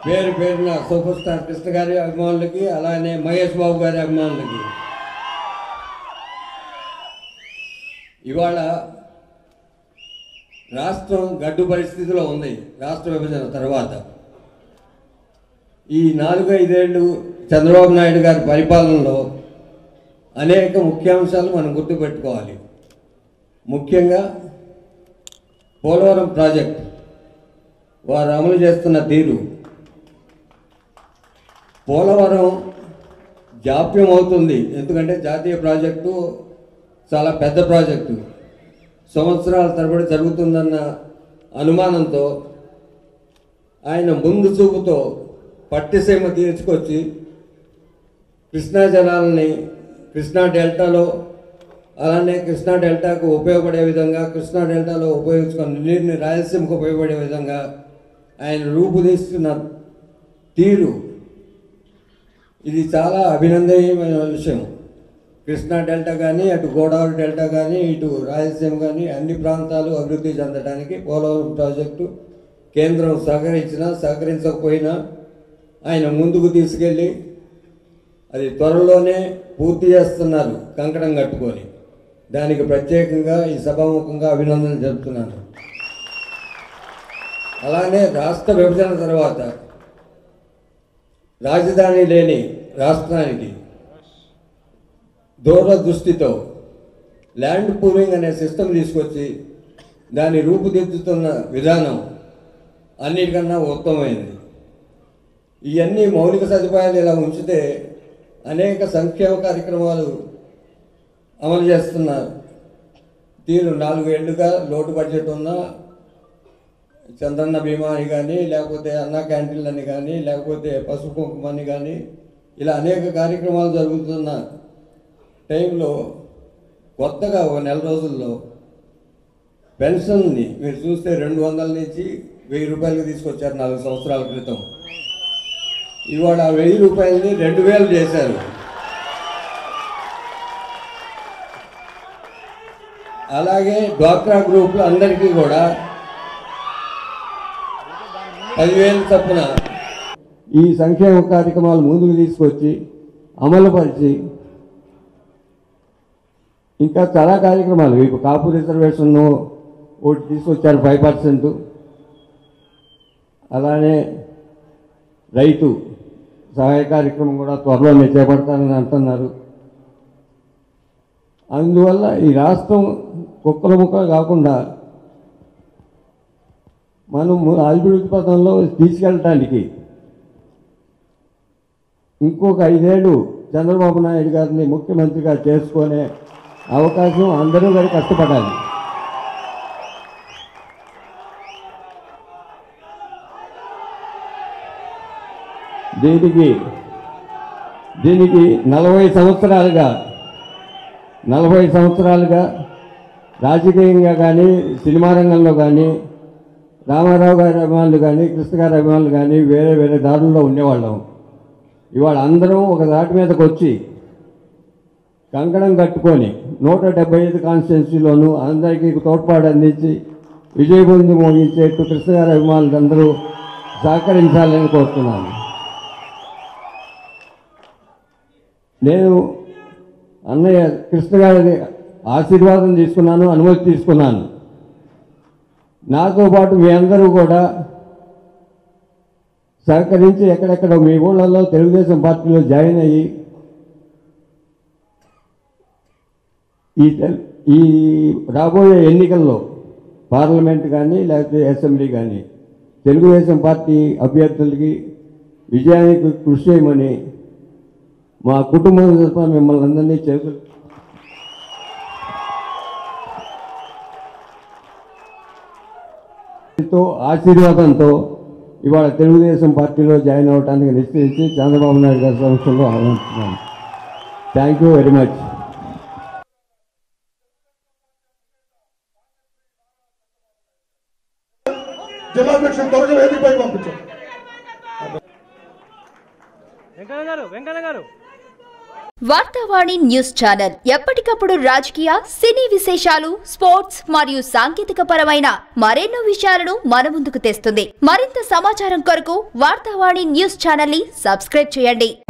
పేరు పేరున super star Krishna గారి అభిమానులకి అలానే మహేష్ బాబు గారి అభిమానులకి ఇవాళ రాష్ట్రం గడ్డు పరిస్థితిలో ఉంది రాష్ట్ర విభజన తర్వాత ఈ నాలుగు ఐదేళ్ళు చంద్రబాబు నాయుడు గారి పరిపాలనలో అనేక ముఖ్యాంశాలు మనం గుర్తుపెట్టుకోవాలి ముఖ్యంగా పోలవరం ప్రాజెక్ట్ వారు అమలు చేస్తున్న తీరు పోలవరం జాప్యం అవుతుంది ఎందుకంటే జాతీయ ప్రాజెక్టు చాలా పెద్ద ప్రాజెక్టు సంవత్సరాల తరబడి జరుగుతుందన్న అనుమానంతో ఆయన ముందు చూపుతో పట్టిసీమ తీసుకొచ్చి కృష్ణా జలాలని కృష్ణా డెల్టాలో అలానే కృష్ణా డెల్టాకు ఉపయోగపడే విధంగా కృష్ణా డెల్టాలో ఉపయోగించుకున్న నీరుని రాయలసీమకు ఉపయోగపడే విధంగా ఆయన రూపుదిస్తున్న తీరు ఇది చాలా అభినందనీయమైన విషయం కృష్ణా డెల్టా కానీ అటు గోదావరి డెల్టా కానీ ఇటు రాయలసీమ కానీ అన్ని ప్రాంతాలు అభివృద్ధి చెందడానికి పోలవరం ప్రాజెక్టు కేంద్రం సహకరించినా సహకరించకపోయినా ఆయన ముందుకు తీసుకెళ్ళి అది త్వరలోనే పూర్తి చేస్తున్నారు కంకణం కట్టుకొని దానికి ప్రత్యేకంగా ఈ సభాముఖంగా అభినందనలు చెబుతున్నాను అలానే రాష్ట్ర విభజన తర్వాత రాజధాని లేని రాష్ట్రానికి దూరదృష్టితో ల్యాండ్ పూలింగ్ అనే సిస్టమ్ తీసుకొచ్చి దాన్ని రూపుదిద్దుతున్న విధానం అన్నిటికన్నా ఉత్తమమైనది ఇవన్నీ మౌలిక సదుపాయాలు ఇలా ఉంచితే అనేక సంక్షేమ కార్యక్రమాలు అమలు చేస్తున్నారు తీరు నాలుగు ఏళ్ళుగా లోటు బడ్జెట్ ఉన్న చంద్రన్న బీమా అని కానీ లేకపోతే అన్న క్యాంటీన్లు అని కానీ లేకపోతే పసుపు కుంకుమ అని కానీ ఇలా అనేక కార్యక్రమాలు జరుగుతున్న టైంలో కొత్తగా ఒక నెల రోజుల్లో పెన్షన్ని మీరు చూస్తే రెండు వందల నుంచి వెయ్యి రూపాయలకి తీసుకొచ్చారు నాలుగు సంవత్సరాల క్రితం ఇవాళ ఆ వెయ్యి రూపాయలని రెండు వేలు చేశారు అలాగే డ్వాక్రా గ్రూపులు అందరికీ కూడా పదివేలు చొప్పున ఈ సంక్షేమ కార్యక్రమాలు ముందుకు తీసుకొచ్చి అమలుపరిచి ఇంకా చాలా కార్యక్రమాలు ఇప్పుడు కాపు రిజర్వేషన్ ఒకటి తీసుకొచ్చారు ఫైవ్ పర్సెంట్ అలానే రైతు సహాయ కార్యక్రమం కూడా త్వరలోనే చేపడతారని అంటున్నారు అందువల్ల ఈ రాష్ట్రం కుక్కల ముక్క కాకుండా మనం అభివృద్ధి పథంలో తీసుకెళ్ళటానికి ఇంకొక ఐదేళ్ళు చంద్రబాబు నాయుడు గారిని ముఖ్యమంత్రిగా చేసుకునే అవకాశం అందరూ గారి కష్టపడాలి దీనికి దీనికి నలభై సంవత్సరాలుగా నలభై సంవత్సరాలుగా రాజకీయంగా కానీ సినిమా రంగంలో కానీ రామారావు గారి అభిమానులు కానీ కృష్ణ గారి అభిమానులు కానీ వేరే వేరే దారుల్లో ఉండేవాళ్ళం ఇవాళ అందరం ఒక దాటి మీదకి వచ్చి కంకణం కట్టుకొని నూట డెబ్బై ఐదు కాన్స్టిట్యున్సీలోనూ అందరికీ తోడ్పాటు అందించి విజయబొంది మోగించేట్టు కృష్ణ గారి అభిమానులు అందరూ సహకరించాలని కోరుతున్నాను నేను అన్నయ్య కృష్ణ గారి ఆశీర్వాదం తీసుకున్నాను అనుమతి తీసుకున్నాను నాతో పాటు మీ అందరూ కూడా సహకరించి ఎక్కడెక్కడ మీ ఊళ్ళల్లో తెలుగుదేశం పార్టీలో జాయిన్ అయ్యి ఈ తెల్- ఈ రాబోయే ఎన్నికల్లో పార్లమెంట్ కానీ లేకపోతే అసెంబ్లీ కానీ తెలుగుదేశం పార్టీ అభ్యర్థులకి విజయానికి కృషి చేయమని మా కుటుంబం తరఫున మిమ్మల్ని అందరినీ చేతులు తో ఆశీర్వాదంతో ఇవాళ తెలుగుదేశం పార్టీలో జాయిన్ అవ్వడానికి నిశ్చయించి చంద్రబాబు నాయుడు గారి సమక్షంలో ఆహ్వానిస్తున్నాను థ్యాంక్ యూ వెరీ మచ్ జిల్లాధ్యక్షుడు త్వరగా వేదికపై పంపించాం వెంకన్న గారు వెంకన్న గారు వార్తావాణి న్యూస్ ఛానల్ ఎప్పటికప్పుడు రాజకీయ సినీ విశేషాలు స్పోర్ట్స్ మరియు సాంకేతిక పరమైన మరెన్నో విషయాలను మన ముందుకు తెస్తుంది మరింత సమాచారం కొరకు వార్తావాణి న్యూస్ ఛానల్ ని సబ్స్క్రైబ్ చేయండి